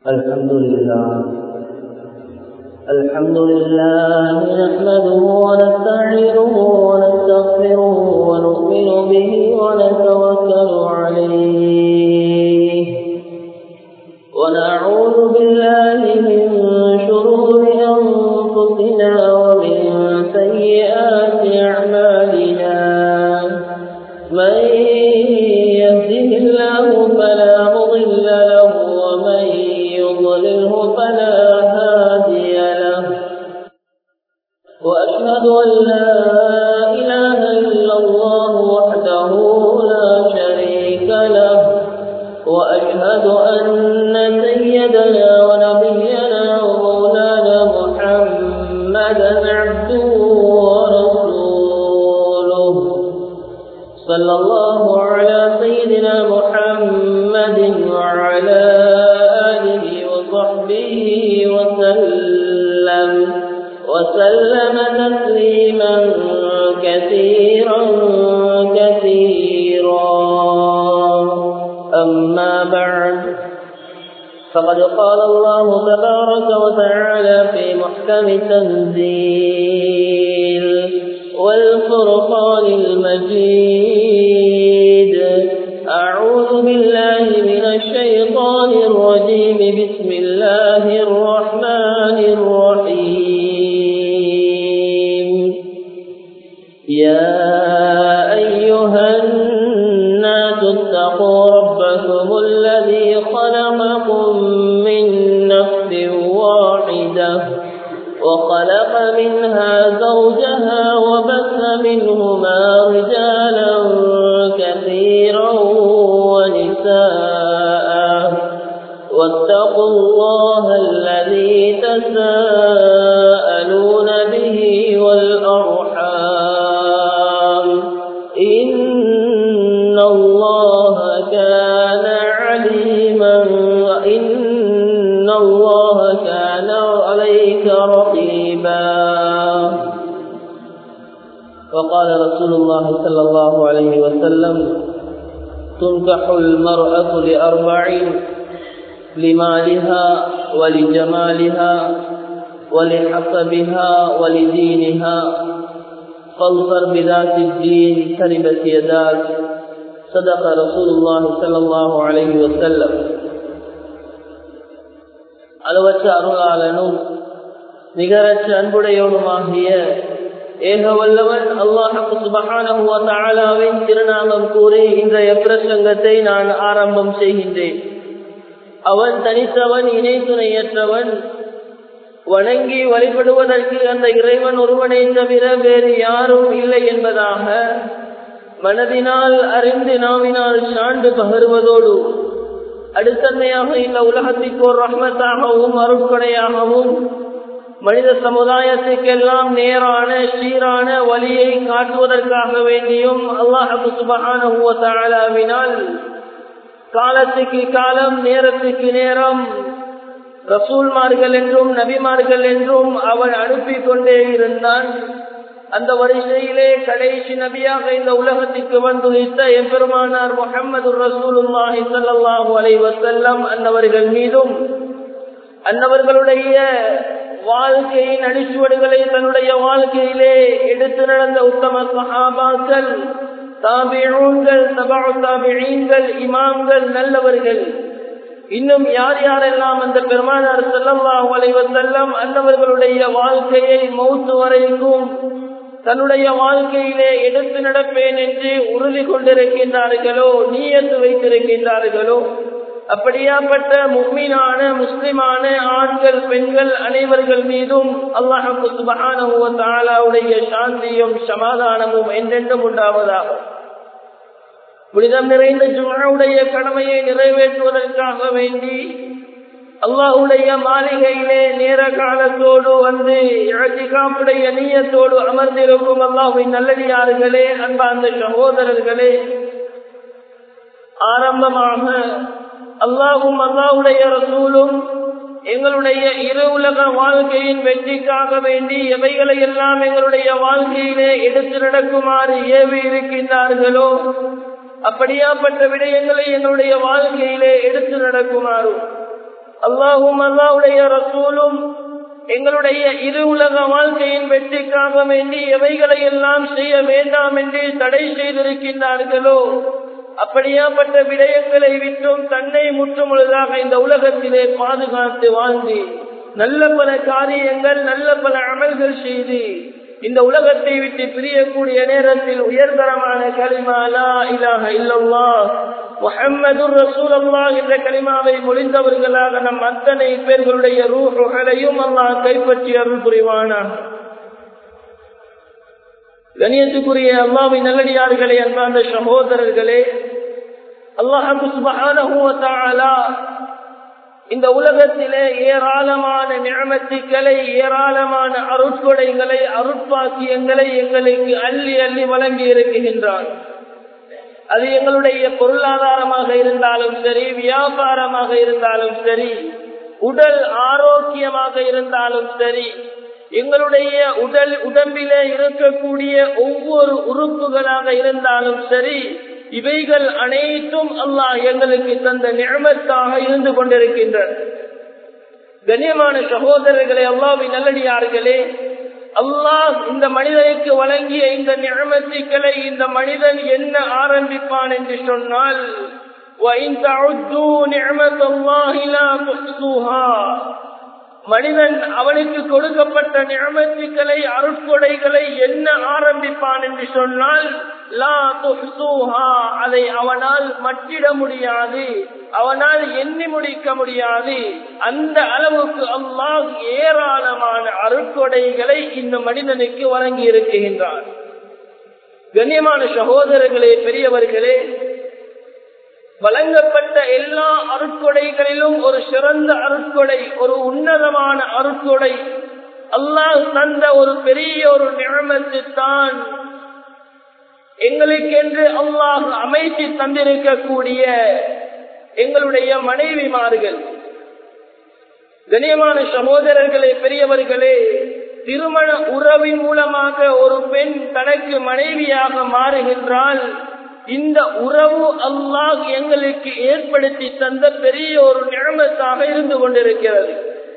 الحمد لله الحمد لله نحمده ونستعينه ونستغفره ونؤمن به ونتوكل عليه ونعوذ بالله من شرور أنفسنا ومن سيئات أعمالنا من يهده الله فلا مضل له ومن يضلله فلا هادي له وأشهد أن لا إله إلا الله وحده لا شريك له وأشهد أن سيدنا ونبينا ومولانا محمدا عبده ورسوله صلى الله على سيدنا محمد وعلى آله وصحبه وسلم وسلم تسليما كثيرا كثيرا أما بعد فقد قال الله تبارك وتعالى في محكم تنزيل والفرقان المجيد أعوذ بالله من الشيطان الرجيم بسم الله الرحمن الرحيم يا أيها الناس اتقوا ربكم الذي خلقكم من نفس واحدة وخلق منها زوجها وبث منهما رجالا كثيرا ونساء واتقوا الله الذي تساءلون به والأرحام إن الله كان عليما إن الله كان عليك رقيبا وقال رسول الله صلى الله عليه وسلم تنكح المرأة لأربعين لمالها ولجمالها ولحسبها ولدينها فاظفر بذات الدين تربت يداك صدق رسول الله صلى الله عليه وسلم அளவற்ற அருளாளனும் நிகரற்ற அன்புடையவனுமாகிய ஏக வல்லவன் அல்லாஹு சுபஹானவின் திருநாமம் கூறி இன்றைய பிரசங்கத்தை நான் ஆரம்பம் செய்கின்றேன் அவன் தனித்தவன் இணை துணையற்றவன் வணங்கி வழிபடுவதற்கு அந்த இறைவன் ஒருவனை தவிர வேறு யாரும் இல்லை என்பதாக மனதினால் அறிந்து நாவினால் சான்று பகருவதோடு அடுத்தன்மையாக இந்த உலகத்திற்கு ஒரு ரஹ்மத்தாகவும் அருட்கொடையாகவும் மனித சமுதாயத்துக்கெல்லாம் நேரான சீரான வழியை காட்டுவதற்காக வேண்டியும் அல்லாஹு சுபகானவினால் காலத்துக்கு காலம் நேரத்துக்கு நேரம் ரசூல்மார்கள் என்றும் நபிமார்கள் என்றும் அவன் அனுப்பி கொண்டே இருந்தான் அந்த வரிசையிலே கடைசி நபியாக இந்த உலகத்திற்கு வந்துவித்த எம்பெருமானார் முகமது ரசூலுல்லாஹி சல்லாஹூ அலை வசல்லம் அன்னவர்கள் மீதும் அன்னவர்களுடைய வாழ்க்கையின் அடிச்சுவடுகளை தன்னுடைய வாழ்க்கையிலே எடுத்து நடந்த உத்தம சஹாபாக்கள் தாபிழூன்கள் தபா தாபிழீன்கள் இமாம்கள் நல்லவர்கள் இன்னும் யார் யாரெல்லாம் அந்த பெருமானார் செல்லல்லாஹு அலைவர் செல்லம் அன்னவர்களுடைய வாழ்க்கையை மௌத்து வரைக்கும் தன்னுடைய வாழ்க்கையிலே எடுத்து நடப்பேன் என்று உறுதி கொண்டிருக்கின்றார்களோ நீயத்து வைத்திருக்கின்றார்களோ அப்படியாப்பட்ட முக்மீனான முஸ்லிமான ஆண்கள் பெண்கள் அனைவர்கள் மீதும் அல்லாஹு சுபஹானுடைய சாந்தியும் சமாதானமும் என்றென்றும் உண்டாவதாக புனிதம் நிறைந்த ஜுமாவுடைய கடமையை நிறைவேற்றுவதற்காக வேண்டி அல்லாஹுடைய மாளிகையிலே நேர காலத்தோடு வந்து இழச்சிகாப்புடைய நீயத்தோடு அமர்ந்திருக்கும் அல்லாஹுவின் நல்லடியார்களே அன்பார்ந்த சகோதரர்களே ஆரம்பமாக அல்லாஹும் அல்லாஹுடைய ரசூலும் எங்களுடைய இரு உலக வாழ்க்கையின் வெற்றிக்காக வேண்டி எவைகளை எல்லாம் எங்களுடைய வாழ்க்கையிலே எடுத்து நடக்குமாறு ஏவி இருக்கின்றார்களோ அப்படியாப்பட்ட விடயங்களை எங்களுடைய வாழ்க்கையிலே எடுத்து நடக்குமாறும் அல்லாஹும் அல்லாவுடைய ரசூலும் எங்களுடைய இரு உலக வாழ்க்கையின் வெற்றிக்காக வேண்டி எவைகளை எல்லாம் செய்ய வேண்டாம் என்று தடை செய்திருக்கின்றார்களோ அப்படியாப்பட்ட விடயங்களை விட்டும் தன்னை முற்றுமுழுதாக இந்த உலகத்திலே பாதுகாத்து வாழ்ந்து நல்ல பல காரியங்கள் நல்ல பல அமல்கள் செய்து இந்த உலகத்தை விட்டு பிரியக்கூடிய நேரத்தில் உயர்தரமான கலிமாலா இலாக இல்லல்லா முஹம்மது ரசூலல்லா என்ற கலிமாவை மொழிந்தவர்களாக நம் அத்தனை பேர்களுடைய ரூஹுகளையும் அல்லாஹ் கைப்பற்றி அருள் புரிவானா கணியத்துக்குரிய அல்லாவின் நல்லடியார்களே அன்பார்ந்த சகோதரர்களே அல்லாஹு சுபஹானஹு வ தஆலா இந்த உலகத்திலே ஏராளமான நியமத்துக்களை ஏராளமான அருட்கொடைகளை அருட்பாக்கியங்களை எங்களுக்கு அள்ளி அள்ளி வழங்கி இருக்குகின்றான் அது எங்களுடைய பொருளாதாரமாக இருந்தாலும் சரி வியாபாரமாக இருந்தாலும் சரி உடல் ஆரோக்கியமாக இருந்தாலும் சரி எங்களுடைய உடல் உடம்பிலே இருக்கக்கூடிய ஒவ்வொரு உறுப்புகளாக இருந்தாலும் சரி இவைகள் அனைத்தும் அல்லாஹ் எங்களுக்கு தந்த நியமத்தாக இருந்து கொண்டிருக்கின்றன கண்ணியமான சகோதரர்களே அல்லாவின் நல்லடியார்களே அல்லாஹ் இந்த மனிதனுக்கு வழங்கிய இந்த நியமத்துக்களை இந்த மனிதன் என்ன ஆரம்பிப்பான் என்று சொன்னால் மனிதன் அவனுக்கு கொடுக்கப்பட்ட நியமத்துக்களை அருட்கொடைகளை என்ன ஆரம்பிப்பான் என்று சொன்னால் அதை அவனால் மட்டிட முடியாது அவனால் எண்ணி முடிக்க முடியாது அந்த அளவுக்கு அல்லாஹ் ஏராளமான அருட்கொடைகளை இந்த மனிதனுக்கு வழங்கி இருக்குகின்றார் கண்ணியமான சகோதரர்களே பெரியவர்களே வழங்கப்பட்ட எல்லா அருட்கொடைகளிலும் ஒரு சிறந்த அருட்கொடை ஒரு உன்னதமான அருட்கொடை அல்லாஹ் தந்த ஒரு பெரிய ஒரு நியமத்து தான் எங்களுக்கென்று அல்லாஹ் அமைத்து தந்திருக்கக்கூடிய எங்களுடைய மனைவிமார்கள் கண்ணியமான சகோதரர்களே பெரியவர்களே திருமண உறவின் மூலமாக ஒரு பெண் தனக்கு மனைவியாக மாறுகின்றால் இந்த உறவு அல்லாஹ் எங்களுக்கு ஏற்படுத்தி தந்த பெரிய ஒரு நிழமத்தாக இருந்து கொண்டிருக்கிறது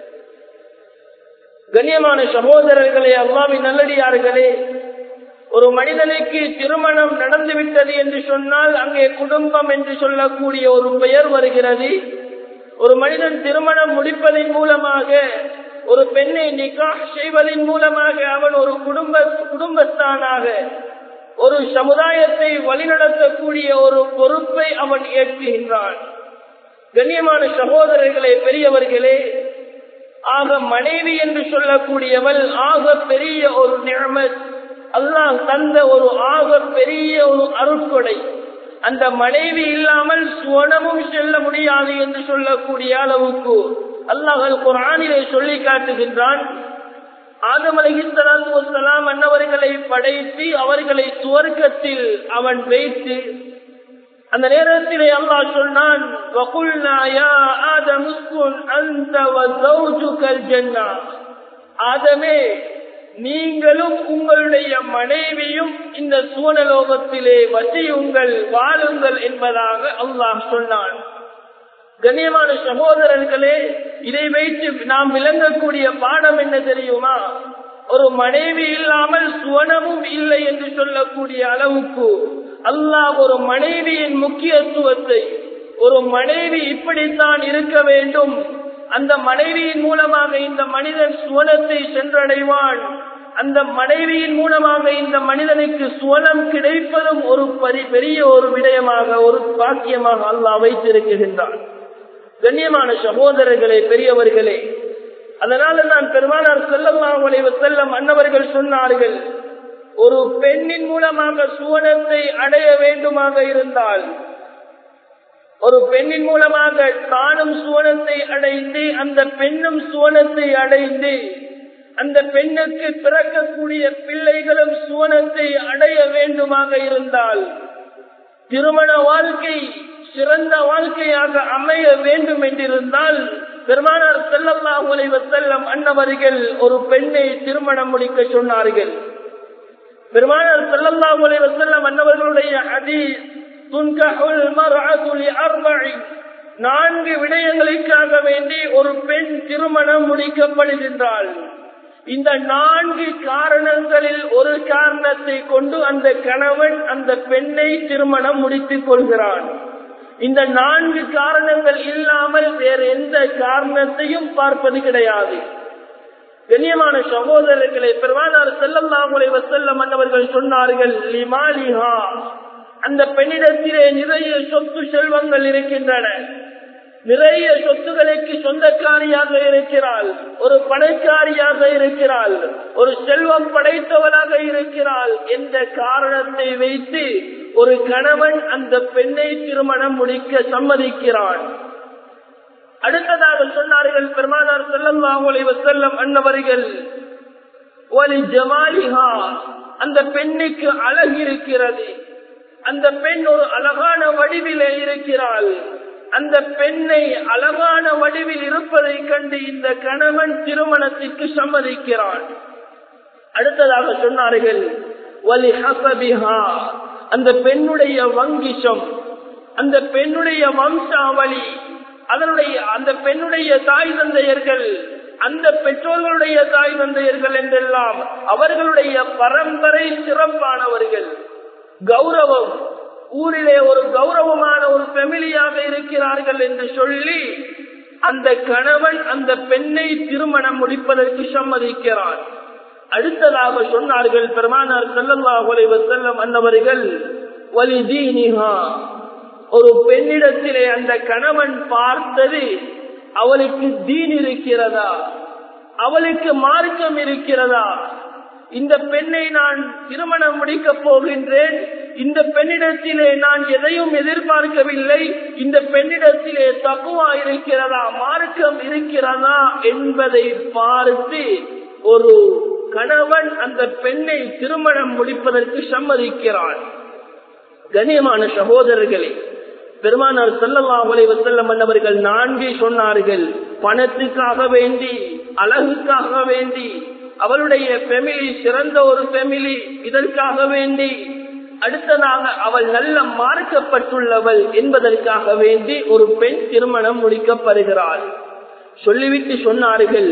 கண்ணியமான சகோதரர்களே அல்லாவின் நல்லடியார்களே ஒரு மனிதனுக்கு திருமணம் நடந்துவிட்டது என்று சொன்னால் அங்கே குடும்பம் என்று சொல்லக்கூடிய ஒரு பெயர் வருகிறது ஒரு மனிதன் திருமணம் முடிப்பதன் மூலமாக ஒரு பெண்ணை நிக்கா செய்வதன் மூலமாக அவன் ஒரு குடும்ப குடும்பஸ்தானாக ஒரு சமுதாயத்தை வழிநடத்தக்கூடிய ஒரு பொறுப்பை அவன் ஏற்றுகின்றான் கண்ணியமான சகோதரர்களே பெரியவர்களே ஆக மனைவி என்று சொல்லக்கூடியவள் ஆக பெரிய ஒரு நிழமத் அல்லாஹ் தந்த ஒரு ஆக பெரிய ஒரு அருட்கொடை அந்த மனைவி இல்லாமல் சுவனமும் செல்ல முடியாது என்று சொல்லக்கூடிய அளவுக்கு அல்லாஹ் குரானிலே சொல்லி காட்டுகின்றான் ஆதம் அலஹிஸ்லாம் அன்னவர்களை படைத்து அவர்களை துவர்க்கத்தில் அவன் வைத்து அந்த நேரத்திலே அல்லாஹ் சொன்னான் ஆதமே நீங்களும் உங்களுடைய மனைவியும் இந்த சூனலோகத்திலே வசியுங்கள் வாழுங்கள் என்பதாக அல்லாஹ் சொன்னான் கண்ணியமான சகோதரர்களே இதை வைத்து நாம் விளங்கக்கூடிய பாடம் என்ன தெரியுமா ஒரு மனைவி இல்லாமல் சுவனமும் இல்லை என்று சொல்லக்கூடிய அளவுக்கு அல்லாஹ் ஒரு மனைவியின் முக்கியத்துவத்தை ஒரு மனைவி இப்படித்தான் இருக்க வேண்டும் அந்த மனைவியின் மூலமாக இந்த மனிதன் சுவனத்தை சென்றடைவான் அந்த மனைவியின் மூலமாக இந்த மனிதனுக்கு சுவனம் கிடைப்பதும் ஒரு பரி பெரிய ஒரு விடயமாக ஒரு பாக்கியமாக அல்லாஹ் வைத்திருக்கின்றான் கண்ணியமான சகோதரர்களே பெரியவர்களே அதனால நான் பெருமானார் செல்லம்மாவளை செல்லம் அன்னவர்கள் சொன்னார்கள் ஒரு பெண்ணின் மூலமாக சுவனத்தை அடைய வேண்டுமாக இருந்தால் ஒரு பெண்ணின் மூலமாக தானும் சுவனத்தை அடைந்து அந்த பெண்ணும் சுவனத்தை அடைந்து அந்த பெண்ணுக்கு பிறக்கக்கூடிய பிள்ளைகளும் சுவனத்தை அடைய வேண்டுமாக இருந்தால் திருமண வாழ்க்கை சிறந்த வாழ்க்கையாக அமைய வேண்டும் என்றிருந்தால் பெருமானார் செல்லல்லா உலைவ செல்லம் அன்னவர்கள் ஒரு பெண்ணை திருமணம் முடிக்க சொன்னார்கள் பெருமானார் செல்லல்லா உலைவ செல்லம் அன்னவர்களுடைய அடி துன்கஹுல் மர்அத்து லிஅர்பஇ நான்கு விடயங்களுக்காக வேண்டி ஒரு பெண் திருமணம் முடிக்கப்படுகின்றாள் இந்த நான்கு காரணங்களில் ஒரு காரணத்தை கொண்டு அந்த கணவன் அந்த பெண்ணை திருமணம் முடித்துக் கொள்கிறான் இந்த நான்கு காரணங்கள் இல்லாமல் வேறு எந்த காரணத்தையும் பார்ப்பது கிடையாது கண்ணியமான சகோதரர்களை பெருமானார் செல்லல்லாமுலை வசல்லம் மன்னவர்கள் சொன்னார்கள் லிமாலிஹா அந்த பெண்ணிடத்திலே நிறைய சொத்து செல்வங்கள் இருக்கின்றன நிறைய சொத்துக்களுக்கு சொந்தக்காரியாக இருக்கிறாள் ஒரு பணக்காரியாக இருக்கிறாள் ஒரு செல்வம் படைத்தவளாக இருக்கிறாள் என்ற காரணத்தை வைத்து ஒரு கணவன் அந்த பெண்ணை திருமணம் முடிக்க சம்மதிக்கிறான் அடுத்ததாக சொன்னார்கள் பெருமானார் செல்லல்லாஹுலை வசல்லம் அன்னவர்கள் ஒலி ஜமாலிஹா அந்த பெண்ணுக்கு அழகு இருக்கிறது அந்த பெண் ஒரு அழகான வடிவிலே இருக்கிறாள் அந்த பெண்ணை அழகான வடிவில் இருப்பதை கண்டு இந்த கணவன் திருமணத்திற்கு சம்மதிக்கிறான் அடுத்ததாக சொன்னார்கள் வலி ஹசபிஹா அந்த பெண்ணுடைய வங்கிஷம் அந்த பெண்ணுடைய வம்சாவளி அதனுடைய அந்த பெண்ணுடைய தாய் தந்தையர்கள் அந்த பெற்றோர்களுடைய தாய் தந்தையர்கள் என்றெல்லாம் அவர்களுடைய பரம்பரை சிறப்பானவர்கள் கௌரவம் ஊரிலே ஒரு கௌரவமான ஒரு பெமிலியாக இருக்கிறார்கள் என்று சொல்லி அந்த கணவன் அந்த பெண்ணை திருமணம் முடிப்பதற்கு சம்மதிக்கிறான் அடுத்ததாக சொன்னார்கள் பெருமானார் செல்லல்லாஹுலை வசல்லம் அன்னவர்கள் வலி தீனிஹா ஒரு பெண்ணிடத்திலே அந்த கணவன் பார்த்தது அவளுக்கு தீன் இருக்கிறதா அவளுக்கு மார்க்கம் இருக்கிறதா இந்த பெண்ணை நான் திருமணம் முடிக்கப் போகின்றேன் இந்த பெண்ணிடத்திலே நான் எதையும் எதிர்பார்க்கவில்லை இந்த பெண்ணிடத்திலே தக்குவா இருக்கிறதா மார்க்கம் இருக்கிறதா என்பதை பார்த்து ஒரு கணவன் அந்த பெண்ணை திருமணம் முடிப்பதற்கு சம்மதிக்கிறான் கண்ணியமான சகோதரர்களே பெருமானார் செல்லல்லா வசல்லம் மன்னவர்கள் நான்கே சொன்னார்கள் பணத்துக்காக வேண்டி அழகுக்காக வேண்டி அவளுடைய பெமிலி சிறந்த ஒரு பெமிலி இதற்காக வேண்டி அடுத்ததாக அவள் நல்ல மார்க்கப்பட்டுள்ளவள் என்பதற்காக வேண்டி ஒரு பெண் திருமணம் முடிக்கப்படுகிறாள் சொல்லிவிட்டு சொன்னார்கள்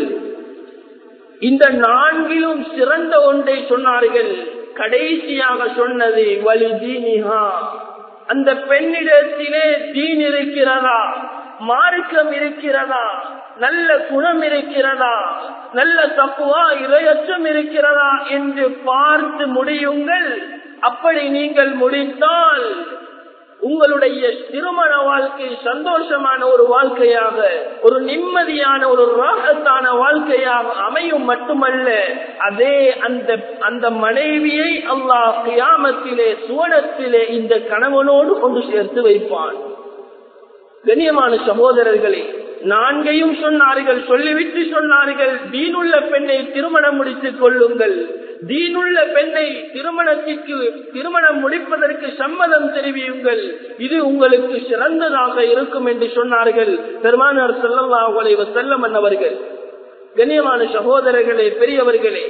இந்த நான்கிலும் சிறந்த ஒன்றை சொன்னார்கள் கடைசியாக சொன்னது வலி தீனிஹா அந்த பெண்ணிடத்திலே தீன் இருக்கிறதா மார்க்கம் இருக்கிறதா நல்ல குணம் இருக்கிறதா நல்ல தப்புவா இரையற்றம் இருக்கிறதா என்று பார்த்து முடியுங்கள் அப்படி நீங்கள் முடித்தால் உங்களுடைய திருமண வாழ்க்கை சந்தோஷமான ஒரு வாழ்க்கையாக ஒரு நிம்மதியான ஒரு ராகத்தான வாழ்க்கையாக அமையும் மட்டுமல்ல அதே அந்த அந்த மனைவியை அல்லாஹ் கியாமத்திலே சுவனத்திலே இந்த கணவனோடு கொண்டு சேர்த்து வைப்பான் கண்ணியமான சகோதரர்களே நான்கையும் சொன்னார்கள் சொல்லிவிட்டு சொன்னார்கள் தீனுள்ள பெண்ணை திருமணம் முடித்துக் கொள்ளுங்கள் தீனுள்ள பெண்ணை திருமணத்திற்கு திருமணம் முடிப்பதற்கு சம்மதம் தெரிவியுங்கள் இது உங்களுக்கு சிறந்ததாக இருக்கும் என்று சொன்னார்கள் பெருமானார் செல்லவாஹலை செல்லம் அவர்கள் கண்ணியமான சகோதரர்களே பெரியவர்களே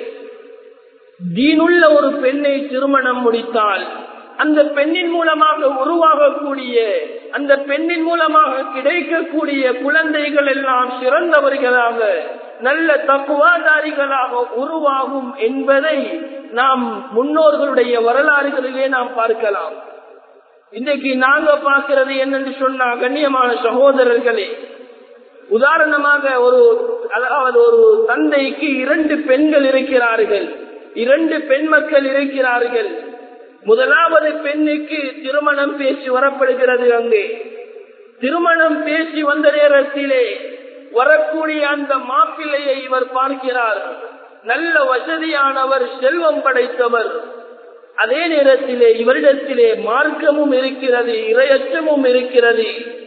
தீனுள்ள ஒரு பெண்ணை திருமணம் முடித்தால் அந்த பெண்ணின் மூலமாக உருவாகக்கூடிய அந்த பெண்ணின் மூலமாக கிடைக்கக்கூடிய குழந்தைகள் எல்லாம் சிறந்தவர்களாக நல்ல தக்குவாதாரிகளாக உருவாகும் என்பதை நாம் முன்னோர்களுடைய வரலாறுகளிலே நாம் பார்க்கலாம் இன்றைக்கு நாங்க பார்க்கிறது என்னென்று சொன்னா கண்ணியமான சகோதரர்களே உதாரணமாக ஒரு அதாவது ஒரு தந்தைக்கு இரண்டு பெண்கள் இருக்கிறார்கள் இரண்டு பெண் மக்கள் இருக்கிறார்கள் முதலாவது பெண்ணுக்கு திருமணம் பேசி வரப்படுகிறது அங்கே திருமணம் பேசி வந்த நேரத்திலே வரக்கூடிய அந்த மாப்பிள்ளையை இவர் பார்க்கிறார் நல்ல வசதியானவர் செல்வம் படைத்தவர் அதே நேரத்திலே இவரிடத்திலே மார்க்கமும் இருக்கிறது இரையச்சமும் இருக்கிறது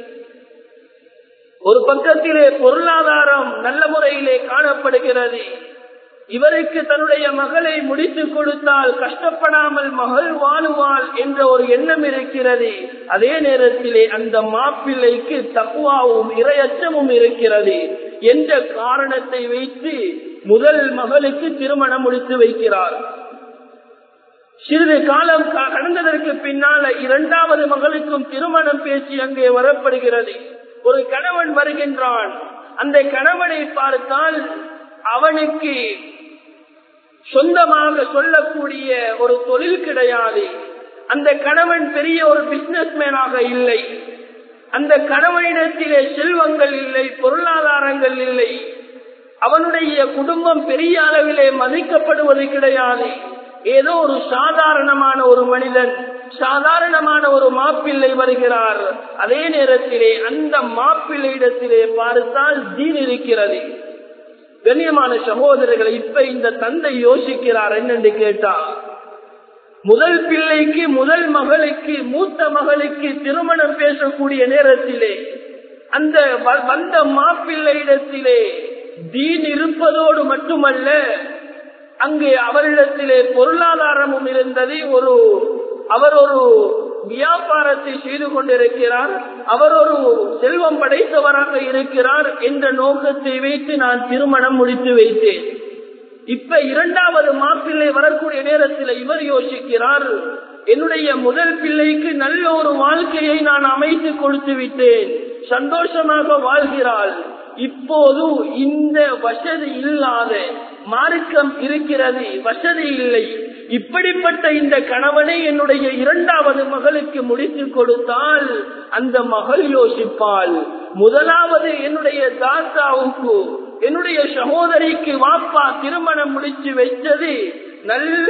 ஒரு பக்கத்திலே பொருளாதாரம் நல்ல முறையிலே காணப்படுகிறது இவருக்கு தன்னுடைய மகளை முடித்துக் கொடுத்தால் கஷ்டப்படாமல் மகள் வாழுவாள் என்ற ஒரு எண்ணம் இருக்கிறது அதே நேரத்திலே அந்த மாப்பிள்ளைக்கு தக்குவாவும் இரையச்சமும் இருக்கிறது என்ற காரணத்தை வைத்து முதல் மகளுக்கு திருமணம் முடித்து வைக்கிறார் சிறிது காலம் கடந்ததற்கு பின்னால இரண்டாவது மகளுக்கும் திருமணம் பேசி அங்கே வரப்படுகிறது ஒரு கணவன் வருகின்றான் அந்த கணவனை பார்த்தால் அவனுக்கு சொந்தமாக சொல்லக்கூடிய ஒரு தொழில் கிடையாது அந்த கணவன் பெரிய ஒரு பிசினஸ் மேனாக இல்லை அந்த கணவனிடத்திலே செல்வங்கள் இல்லை பொருளாதாரங்கள் இல்லை அவனுடைய குடும்பம் பெரிய அளவிலே மதிக்கப்படுவது கிடையாது ஏதோ ஒரு சாதாரணமான ஒரு மனிதன் சாதாரணமான ஒரு மாப்பிள்ளை வருகிறார் அதே நேரத்திலே அந்த மாப்பிள்ளையிடத்திலே பார்த்தால் தீன் இருக்கிறது கண்ணியமான சகோதரர்களை இப்ப இந்த தந்தை யோசிக்கிறார் என்னென்று கேட்டா முதல் பிள்ளைக்கு முதல் மகளுக்கு மூத்த மகளுக்கு திருமணம் பேசக்கூடிய நேரத்திலே அந்த வந்த மாப்பிள்ளையிடத்திலே தீன் இருப்பதோடு மட்டுமல்ல அங்கே அவரிடத்திலே பொருளாதாரமும் இருந்தது ஒரு அவர் ஒரு வியாபாரத்தை செய்து கொண்டிருக்கிறார் அவர் ஒரு செல்வம் படைத்தவராக இருக்கிறார் என்ற நோக்கத்தை வைத்து நான் திருமணம் முடித்து வைத்தேன் இப்ப இரண்டாவது மாப்பிள்ளை வரக்கூடிய நேரத்தில் இவர் யோசிக்கிறார் என்னுடைய முதல் பிள்ளைக்கு நல்ல ஒரு வாழ்க்கையை நான் அமைத்து கொடுத்து விட்டேன் சந்தோஷமாக வாழ்கிறாள் இப்போது இந்த வசதி இல்லாத மார்க்கம் இருக்கிறது வசதி இல்லை இப்படிப்பட்ட இந்த கணவனை என்னுடைய இரண்டாவது மகளுக்கு முடித்து கொடுத்தால் அந்த மகள் யோசிப்பாள் முதலாவது என்னுடைய தாத்தாவுக்கு என்னுடைய சகோதரிக்கு வாப்பா திருமணம் முடிச்சு வச்சது நல்ல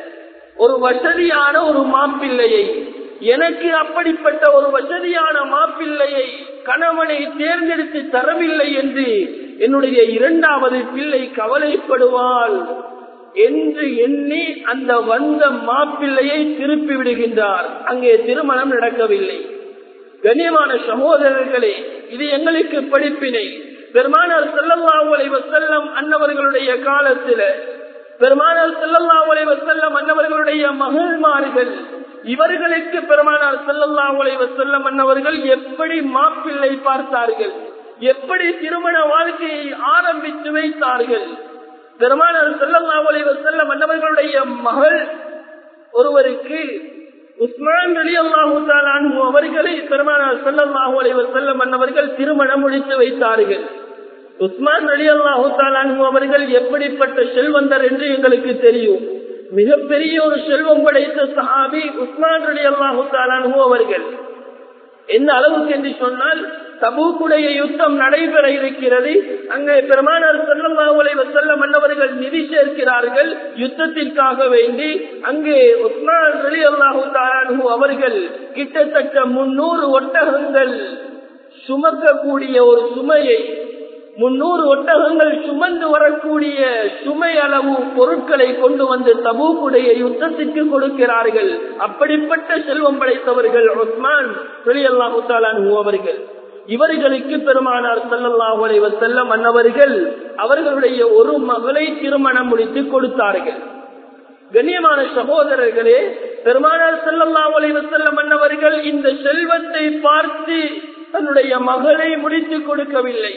ஒரு வசதியான ஒரு மாப்பிள்ளையை எனக்கு அப்படிப்பட்ட ஒரு வசதியான மாப்பிள்ளையை கணவனை தேர்ந்தெடுத்து தரவில்லை என்று என்னுடைய இரண்டாவது பிள்ளை கவலைப்படுவாள் என்று எண்ணி அந்த வந்த மாப்பிள்ளையை திருப்பி விடுகின்றார் அங்கே திருமணம் நடக்கவில்லை கண்ணியமான சகோதரர்களே இது எங்களுக்கு படிப்பினை பெருமானார் செல்லல்லாவுலை வசல்லம் அன்னவர்களுடைய காலத்துல பெருமானார் செல்லல்லாவுலை வசல்லம் அன்னவர்களுடைய மகள்மார்கள் இவர்களுக்கு பெருமானார் செல்லல்லாவுலை வசல்லம் அன்னவர்கள் எப்படி மாப்பிள்ளை பார்த்தார்கள் எப்படி திருமண வாழ்க்கையை ஆரம்பித்து வைத்தார்கள் பெருமானார் செல்லல்லாவுலை வசல்லம் அன்னவர்களுடைய மகள் ஒருவருக்கு உஸ்மான் அலி அல்லாஹு அவர்களை பெருமானார் செல்லல்லாஹு அலைவர் செல்லம் அன்னவர்கள் திருமணம் முடித்து வைத்தார்கள் உஸ்மான் அலி அல்லாஹு அவர்கள் எப்படிப்பட்ட செல்வந்தர் என்று எங்களுக்கு தெரியும் மிகப்பெரிய ஒரு செல்வம் படைத்த சஹாபி உஸ்மான் அலி அல்லாஹு அவர்கள் எந்த அளவுக்கு என்று சொன்னால் தபூக்குடைய யுத்தம் நடைபெற இருக்கிறது அங்கே பெருமானார் செல்லல்லாவுலை வசல்ல மன்னவர்கள் நிதி சேர்க்கிறார்கள் யுத்தத்திற்காக வேண்டி அங்கே உஸ்மான் அலி அல்லாஹு தாரானு அவர்கள் கிட்டத்தட்ட முன்னூறு ஒட்டகங்கள் சுமக்கக்கூடிய ஒரு சுமையை முன்னூறு ஒட்டகங்கள் சுமந்து வரக்கூடிய சுமை அளவு பொருட்களை கொண்டு வந்து தபூக்குடைய யுத்தத்திற்கு கொடுக்கிறார்கள் அப்படிப்பட்ட செல்வம் படைத்தவர்கள் உஸ்மான் தொழிலல்லாஹு தாலானு அவர்கள் இவர்களுக்கு பெருமானார் சல்லல்லாஹு அலைவ செல்லம் அன்னவர்கள் அவர்களுடைய ஒரு மகளை திருமணம் முடித்து கொடுத்தார்கள் கண்ணியமான சகோதரர்களே பெருமானார் செல்லல்லாஹு அலைவ செல்லம் அன்னவர்கள் இந்த செல்வத்தை பார்த்து தன்னுடைய மகளை முடித்து கொடுக்கவில்லை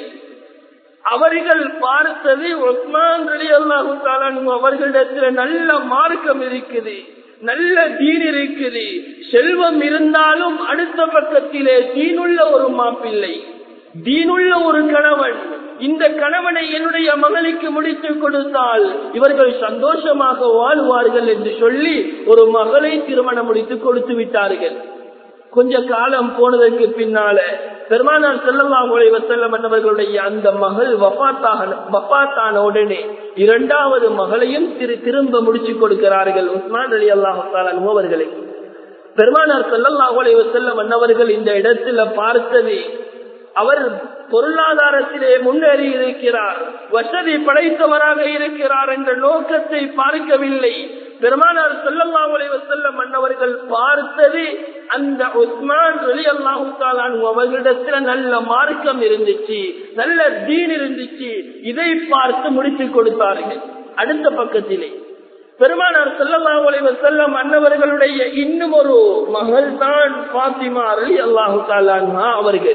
அவர்கள் பார்த்தது உஸ்மான் அலி அல்லாஹு அவர்களிடத்தில் நல்ல மார்க்கம் இருக்குது நல்ல தீன் இருக்குது செல்வம் இருந்தாலும் அடுத்த பக்கத்திலே தீனுள்ள ஒரு மாப்பிள்ளை தீனுள்ள ஒரு கணவன் இந்த கணவனை என்னுடைய மகளுக்கு முடித்து கொடுத்தால் இவர்கள் சந்தோஷமாக வாழ்வார்கள் என்று சொல்லி ஒரு மகளை திருமணம் முடித்து கொடுத்து விட்டார்கள் கொஞ்ச காலம் போனதற்கு பின்னால பெருமானார் செல்லல்லாம் செல்லம் அவர்களுடைய அந்த மகள் வபாத்தாக வபாத்தான உடனே இரண்டாவது மகளையும் திரு திரும்ப முடிச்சு கொடுக்கிறார்கள் உஸ்மான் அலி அல்லாஹாலு அவர்களை பெருமானார் செல்லல்லாஹ் செல்லம் அன்னவர்கள் இந்த இடத்துல பார்த்தது அவர் பொருளாதாரத்திலே முன்னேறி இருக்கிறார் வசதி படைத்தவராக இருக்கிறார் என்ற நோக்கத்தை பார்க்கவில்லை பெருமானார் செல்லல்லா செல்லம் மன்னவர்கள் பார்த்தது அந்த உஸ்மான் அலி அல்லாஹு அவர்களிடத்துல நல்ல மார்க்கம் இருந்துச்சு நல்ல தீன் இருந்துச்சு இதை பார்த்து முடித்து கொடுத்தார்கள் அடுத்த பக்கத்திலே பெருமானார் செல்லல்லா செல்லம் அன்னவர்களுடைய இன்னும் ஒரு மகள் தான் பாத்திமா அலி அல்லாஹு தாலான்மா அவர்கள்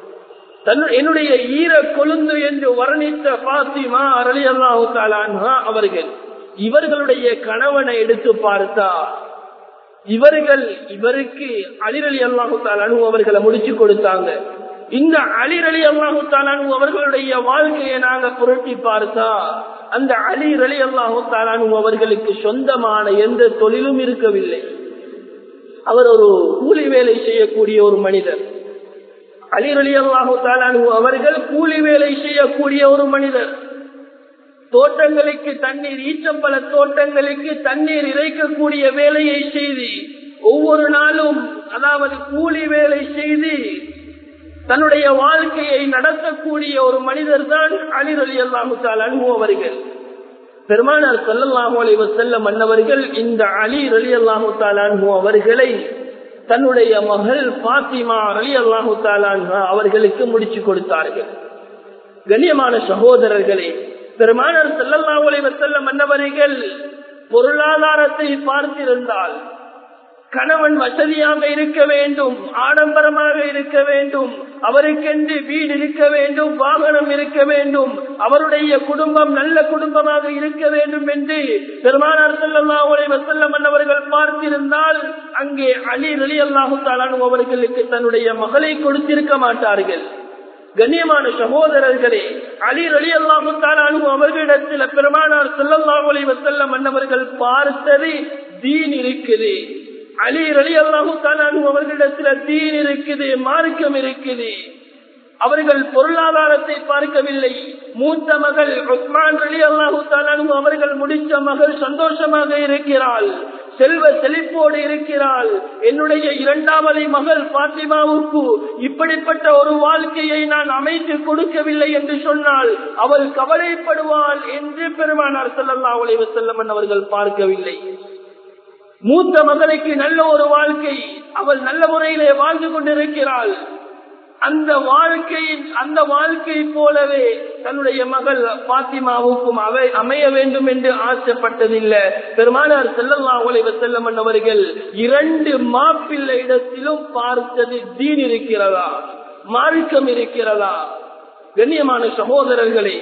தன் என்னுடைய ஈர கொழுந்து என்று வர்ணித்த பாத்திமா அரளி அல்லாஹு தாலான்ஹா அவர்கள் இவர்களுடைய கணவனை எடுத்து பார்த்தா இவர்கள் இவருக்கு அலிரலி அல்லாஹு தாலானு அவர்களை முடிச்சு கொடுத்தாங்க இந்த அலிரலி அல்லாஹு தாலானு அவர்களுடைய வாழ்க்கையை நாங்க புரட்டி பார்த்தா அந்த அலி ரலி அல்லாஹு தாலானு அவர்களுக்கு சொந்தமான எந்த தொழிலும் இருக்கவில்லை அவர் ஒரு கூலி வேலை செய்யக்கூடிய ஒரு மனிதர் அலி ரலி அல்லாஹு தாலானு அவர்கள் கூலி வேலை செய்யக்கூடிய ஒரு மனிதர் தோட்டங்களுக்கு தண்ணீர் ஈச்சம்பல தோட்டங்களுக்கு தண்ணீர் இறைக்கக்கூடிய வேலையை செய்து ஒவ்வொரு நாளும் அதாவது கூலி வேலை செய்து தன்னுடைய வாழ்க்கையை நடத்தக்கூடிய ஒரு மனிதர் தான் அலிர் அலி அல்லாஹு அனுபவர்கள் பெருமானார் சல்லல்லாஹு அலைவ செல்ல மன்னவர்கள் இந்த அலி அலி அல்லாஹு அன்பு அவர்களை தன்னுடைய மகள் பாத்திமா அலி அல்லாஹு அவர்களுக்கு முடிச்சு கொடுத்தார்கள் கண்ணியமான சகோதரர்களே பெருமானார் சல்லல்லாஹு அலைவ செல்ல மன்னவர்கள் பொருளாதாரத்தை பார்த்திருந்தால் கணவன் வசதியாக இருக்க வேண்டும் ஆடம்பரமாக இருக்க வேண்டும் அவருக்கென்று வீடு இருக்க வேண்டும் வாகனம் இருக்க வேண்டும் அவருடைய குடும்பம் நல்ல குடும்பமாக இருக்க வேண்டும் என்று பெருமானார் செல்லல்லாவுடைய வசல்லம் அவர்கள் பார்த்திருந்தால் அங்கே அலி அலி அல்லாஹு தாலானு அவர்களுக்கு தன்னுடைய மகளை கொடுத்திருக்க மாட்டார்கள் கண்ணியமான சகோதரர்களே அலி அலி அல்லாஹு தாலானு அவர்களிடத்தில் பெருமானார் செல்லல்லாவுடைய வசல்லம் மன்னவர்கள் பார்த்தது தீன் இருக்குது அலி ரலி அல்லாஹு அவர்களிடத்துல தீன் இருக்குது மார்க்கம் இருக்குது அவர்கள் பொருளாதாரத்தை பார்க்கவில்லை மூத்த மகள் உஸ்மான் அலி அல்லாஹு அவர்கள் முடித்த மகள் சந்தோஷமாக இருக்கிறாள் செல்வ செழிப்போடு இருக்கிறாள் என்னுடைய இரண்டாவது மகள் பாத்திமாவுக்கு இப்படிப்பட்ட ஒரு வாழ்க்கையை நான் அமைத்து கொடுக்கவில்லை என்று சொன்னால் அவள் கவலைப்படுவாள் என்று பெருமானார் செல்லல்லா உழைவு செல்லமன் அவர்கள் பார்க்கவில்லை மூத்த மகளுக்கு நல்ல ஒரு வாழ்க்கை அவள் நல்ல முறையிலே வாழ்ந்து கொண்டிருக்கிறாள் அந்த வாழ்க்கையின் அந்த வாழ்க்கை போலவே தன்னுடைய மகள் பாத்திமாவுக்கும் அவை அமைய வேண்டும் என்று ஆசைப்பட்டதில்லை பெருமானார் செல்லல்லா உலைவ செல்லமன் அவர்கள் இரண்டு மாப்பிள்ளை இடத்திலும் பார்த்தது தீன் இருக்கிறதா மார்க்கம் இருக்கிறதா கண்ணியமான சகோதரர்களே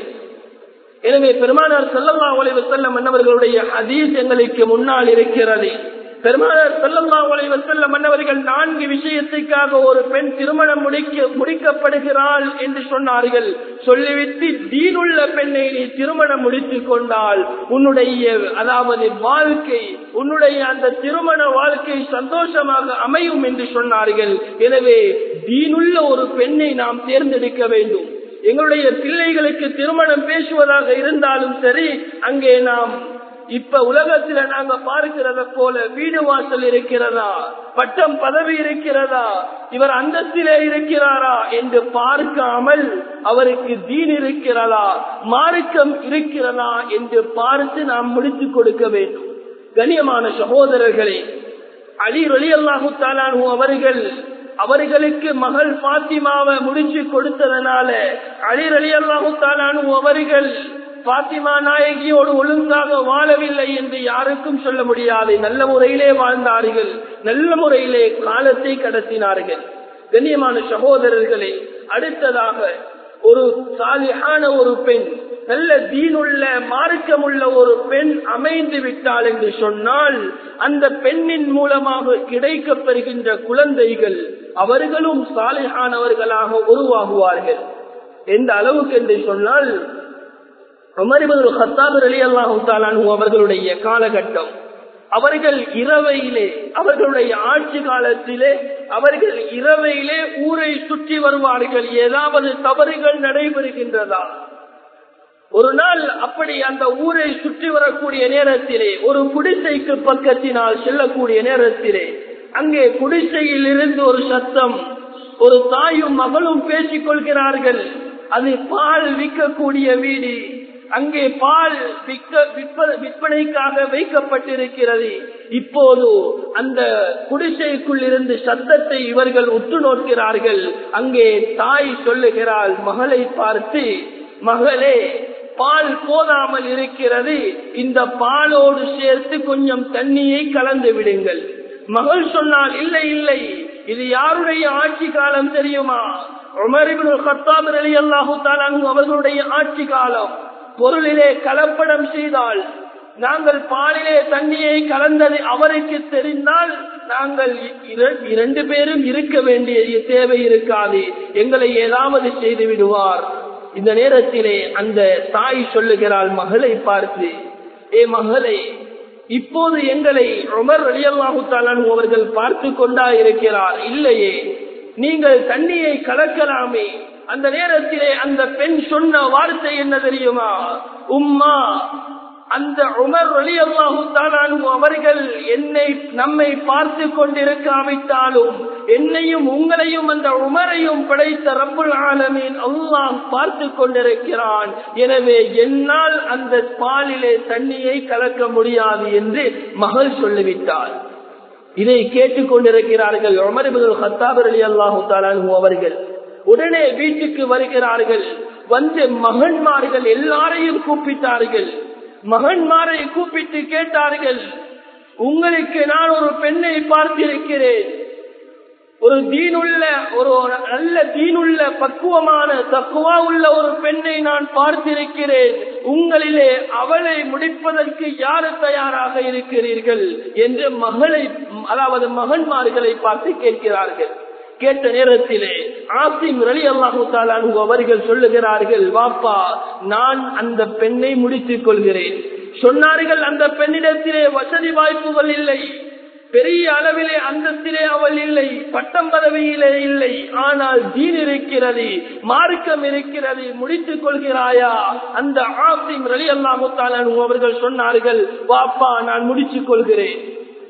எனவே பெருமானார் செல்லல்லா உலைவ செல்லம் மன்னவர்களுடைய அதீஸ் எங்களுக்கு முன்னால் இருக்கிறது பெருமானார் செல்லல்லா உலைவ செல்ல மன்னவர்கள் நான்கு விஷயத்துக்காக ஒரு பெண் திருமணம் முடிக்க முடிக்கப்படுகிறாள் என்று சொன்னார்கள் சொல்லிவிட்டு தீனுள்ள பெண்ணை நீ திருமணம் முடித்துக் கொண்டால் உன்னுடைய அதாவது வாழ்க்கை உன்னுடைய அந்த திருமண வாழ்க்கை சந்தோஷமாக அமையும் என்று சொன்னார்கள் எனவே தீனுள்ள ஒரு பெண்ணை நாம் தேர்ந்தெடுக்க வேண்டும் எங்களுடைய பிள்ளைகளுக்கு திருமணம் பேசுவதாக இருந்தாலும் சரி அங்கே நாம் இப்ப உலகத்துல நாங்க பார்க்கிறத போல வீடு வாசல் இருக்கிறதா பட்டம் பதவி இருக்கிறதா இவர் அந்தத்திலே இருக்கிறாரா என்று பார்க்காமல் அவருக்கு தீன் இருக்கிறதா மார்க்கம் இருக்கிறதா என்று பார்த்து நாம் முடித்து கொடுக்க வேண்டும் கண்ணியமான சகோதரர்களே அலி அலி அல்லாஹு தாலானு அவர்கள் அவர்களுக்கு மகள் பாத்திமாவை முடிச்சு கொடுத்ததனால அலிர் அலி அல்லாஹு தாலானு அவர்கள் பாத்திமா நாயகியோடு ஒழுங்காக வாழவில்லை என்று யாருக்கும் சொல்ல முடியாது நல்ல முறையிலே வாழ்ந்தார்கள் நல்ல முறையிலே காலத்தை கடத்தினார்கள் கண்ணியமான சகோதரர்களே அடுத்ததாக ஒரு சாலியான ஒரு பெண் நல்ல தீனுள்ள மார்க்கமுள்ள ஒரு பெண் அமைந்து விட்டாள் என்று சொன்னால் அந்த பெண்ணின் மூலமாக கிடைக்கப் பெறுகின்ற குழந்தைகள் அவர்களும் சாலிஹானவர்களாக உருவாகுவார்கள் எந்த அளவுக்கு என்று சொன்னால் உமரிபது ஹத்தாபர் அலி அல்லாஹு அவர்களுடைய காலகட்டம் அவர்கள் இரவையிலே அவர்களுடைய ஆட்சி காலத்திலே அவர்கள் இரவையிலே ஊரை சுற்றி வருவார்கள் ஏதாவது தவறுகள் நடைபெறுகின்றதா ஒரு நாள் அப்படி அந்த ஊரை சுற்றி வரக்கூடிய நேரத்திலே ஒரு குடிசைக்கு பக்கத்தினால் செல்லக்கூடிய நேரத்திலே அங்கே குடிசையில் இருந்து ஒரு சத்தம் ஒரு தாயும் மகளும் பேசிக் கொள்கிறார்கள் அது பால் விற்கக்கூடிய வீடு அங்கே பால் விற்க விற்பனைக்காக வைக்கப்பட்டிருக்கிறது இப்போது அந்த குடிசைக்குள் இருந்து சத்தத்தை இவர்கள் உற்று நோக்கிறார்கள் அங்கே தாய் சொல்லுகிறாள் மகளை பார்த்து மகளே பால் போதாமல் இருக்கிறது இந்த பாலோடு சேர்த்து கொஞ்சம் தண்ணியை கலந்து விடுங்கள் மகள் சொன்னால் இல்லை இல்லை இது யாருடைய ஆட்சி காலம் தெரியுமா அலி அல்லாஹு அவர்களுடைய ஆட்சி காலம் பொருளிலே கலப்படம் செய்தால் நாங்கள் பாலிலே தண்ணியை கலந்தது அவருக்கு தெரிந்தால் நாங்கள் இரண்டு பேரும் இருக்க வேண்டிய தேவை இருக்காது எங்களை ஏதாவது செய்து விடுவார் இந்த நேரத்திலே அந்த தாய் சொல்லுகிறாள் மகளை பார்த்து ஏ மகளே இப்போது எங்களை உமர் அலியல்லாஹு தாலான் அவர்கள் பார்த்து கொண்டா இருக்கிறார் இல்லையே நீங்கள் தண்ணியை கலக்கலாமே அந்த நேரத்திலே அந்த பெண் சொன்ன வார்த்தை என்ன தெரியுமா உம்மா அந்த உமர் அலி அல்லாஹு தாலானு அவர்கள் என்னை நம்மை பார்த்து கொண்டிருக்காவிட்டாலும் என்னையும் உங்களையும் அந்த உமரையும் படைத்த ரப்புல் ஆலமீன் அல்லாஹ் பார்த்து கொண்டிருக்கிறான் எனவே என்னால் அந்த பாலிலே தண்ணியை கலக்க முடியாது என்று மகள் சொல்லிவிட்டார் இதை கேட்டுக் கொண்டிருக்கிறார்கள் உமர் ஹத்தாபர் அலி அல்லாஹு தாலானு அவர்கள் உடனே வீட்டுக்கு வருகிறார்கள் வந்து மகன்மார்கள் எல்லாரையும் கூப்பிட்டார்கள் மகன்மாரை கூப்பிட்டு கேட்டார்கள் உங்களுக்கு நான் ஒரு பெண்ணை பார்த்திருக்கிறேன் ஒரு தீனுள்ள ஒரு நல்ல தீனுள்ள பக்குவமான தக்குவா உள்ள ஒரு பெண்ணை நான் பார்த்திருக்கிறேன் உங்களிலே அவளை முடிப்பதற்கு யாரு தயாராக இருக்கிறீர்கள் என்று மகளை அதாவது மகன்மார்களை பார்த்து கேட்கிறார்கள் கேட்ட நேரத்திலே ஆசிம் ரலி அல்லாஹு தாலானு அவர்கள் சொல்லுகிறார்கள் வாப்பா நான் அந்த பெண்ணை முடித்துக் கொள்கிறேன் சொன்னார்கள் அந்த பெண்ணிடத்திலே வசதி வாய்ப்புகள் இல்லை பெரிய அளவிலே அந்தத்திலே அவள் இல்லை பட்டம் பதவியிலே இல்லை ஆனால் தீன் இருக்கிறது மார்க்கம் இருக்கிறது முடித்துக் கொள்கிறாயா அந்த ஆசிம் ரலி அல்லாஹு தாலானு அவர்கள் சொன்னார்கள் வாப்பா நான் முடித்துக் கொள்கிறேன்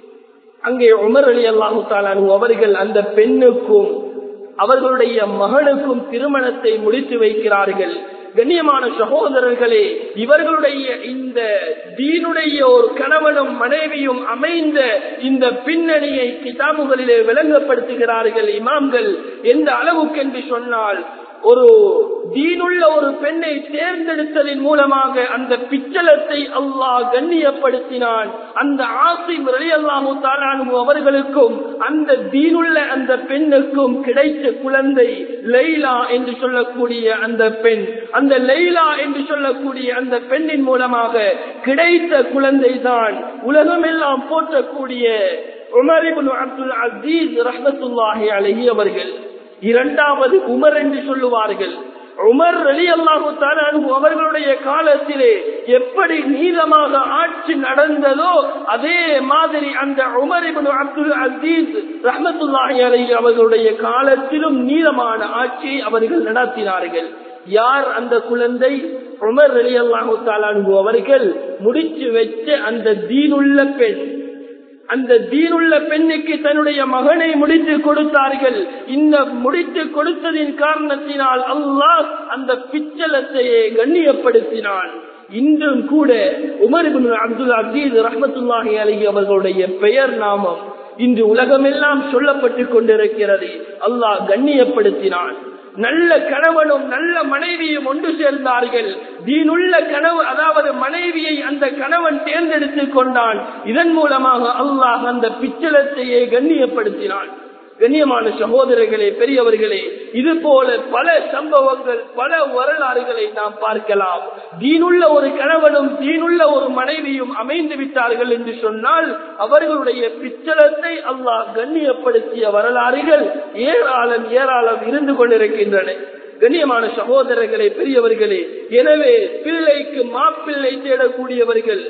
அங்கே உமர் அலி அல்லாஹு தாலானு அவர்கள் அந்த பெண்ணுக்கும் அவர்களுடைய மகனுக்கும் திருமணத்தை முடித்து வைக்கிறார்கள் கண்ணியமான சகோதரர்களே இவர்களுடைய இந்த தீனுடைய ஒரு கணவனும் மனைவியும் அமைந்த இந்த பின்னணியை கிதாபுகளிலே விளங்கப்படுத்துகிறார்கள் இமாம்கள் எந்த அளவுக்கு என்று சொன்னால் ஒரு தீனுள்ள ஒரு பெண்ணை தேர்ந்தெடுத்ததின் மூலமாக அந்த பிச்சலத்தை அல்லாஹ் கண்ணியப்படுத்தினான் அந்த ஆசிம் ரலி அல்லாஹு தாலானு அவர்களுக்கும் அந்த தீனுள்ள அந்த பெண்ணுக்கும் கிடைத்த குழந்தை லைலா என்று சொல்லக்கூடிய அந்த பெண் அந்த லைலா என்று சொல்லக்கூடிய அந்த பெண்ணின் மூலமாக கிடைத்த குழந்தை தான் உலகமெல்லாம் போற்றக்கூடிய உமரிபுல் அப்துல் அசீஸ் ரஹமத்துல்லாஹி அலஹி அவர்கள் இரண்டாவது உமர் என்று சொல்லுவார்கள் உமர் அலி அல்லாஹு அவர்களுடைய காலத்திலே எப்படி நீளமாக ஆட்சி நடந்ததோ அதே மாதிரி அந்த உமர் இபனு அப்துல் அசீஸ் ரஹமத்துல்லாஹி அலி அவர்களுடைய காலத்திலும் நீளமான ஆட்சியை அவர்கள் நடத்தினார்கள் யார் அந்த குழந்தை உமர் அலி அல்லாஹு அவர்கள் முடிச்சு வச்ச அந்த தீனுள்ள பெண் அந்த தீனுள்ள பெண்ணுக்கு தன்னுடைய மகனை முடித்து கொடுத்தார்கள் இந்த முடித்து கொடுத்ததின் காரணத்தினால் அல்லாஹ் அந்த பிச்சலத்தையே கண்ணியப்படுத்தினான் இன்றும் கூட உமர் அப்துல் அசீஸ் ரஹமத்துல்லாஹி அலி அவர்களுடைய பெயர் நாமம் இன்று உலகமெல்லாம் சொல்லப்பட்டு கொண்டிருக்கிறது அல்லாஹ் கண்ணியப்படுத்தினான் நல்ல கணவனும் நல்ல மனைவியும் ஒன்று சேர்ந்தார்கள் தீனுள்ள கனவு அதாவது மனைவியை அந்த கணவன் தேர்ந்தெடுத்துக் கொண்டான் இதன் மூலமாக அல்லாஹ் அந்த பிச்சலத்தையே கண்ணியப்படுத்தினான் கண்ணியமான சகோதரர்களே பெரியவர்களே இது போல பல சம்பவங்கள் பல வரலாறுகளை நாம் பார்க்கலாம் தீனுள்ள ஒரு கணவனும் தீனுள்ள ஒரு மனைவியும் அமைந்து விட்டார்கள் என்று சொன்னால் அவர்களுடைய பிச்சலத்தை அல்லாஹ் கண்ணியப்படுத்திய வரலாறுகள் ஏராளம் ஏராளம் இருந்து கொண்டிருக்கின்றன கண்ணியமான சகோதரர்களே பெரியவர்களே எனவே பிள்ளைக்கு மாப்பிள்ளை தேடக்கூடியவர்கள்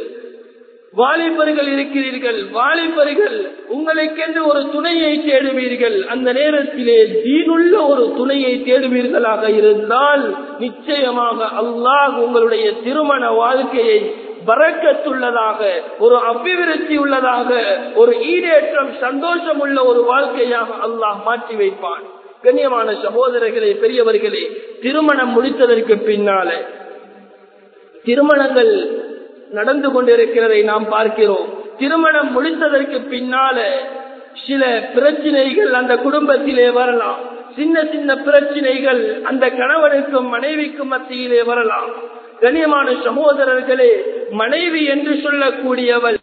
வாலிபர்கள் இருக்கிறீர்கள் வாலிபர்கள் உங்களுக்கென்று ஒரு துணையை தேடுவீர்கள் அந்த நேரத்திலே தீனுள்ள ஒரு துணையை தேடுவீர்களாக இருந்தால் நிச்சயமாக அல்லாஹ் உங்களுடைய திருமண வாழ்க்கையை பறக்கத்துள்ளதாக ஒரு அபிவிருத்தி உள்ளதாக ஒரு ஈடேற்றம் சந்தோஷம் உள்ள ஒரு வாழ்க்கையாக அல்லாஹ் மாற்றி வைப்பான் கண்ணியமான சகோதரர்களே பெரியவர்களே திருமணம் முடித்ததற்கு பின்னால திருமணங்கள் நடந்து கொண்டிருக்கிறதை நாம் பார்க்கிறோம் திருமணம் முடித்ததற்கு பின்னால சில பிரச்சனைகள் அந்த குடும்பத்திலே வரலாம் சின்ன சின்ன பிரச்சனைகள் அந்த கணவனுக்கும் மனைவிக்கும் மத்தியிலே வரலாம் கண்ணியமான சகோதரர்களே மனைவி என்று சொல்லக்கூடியவள்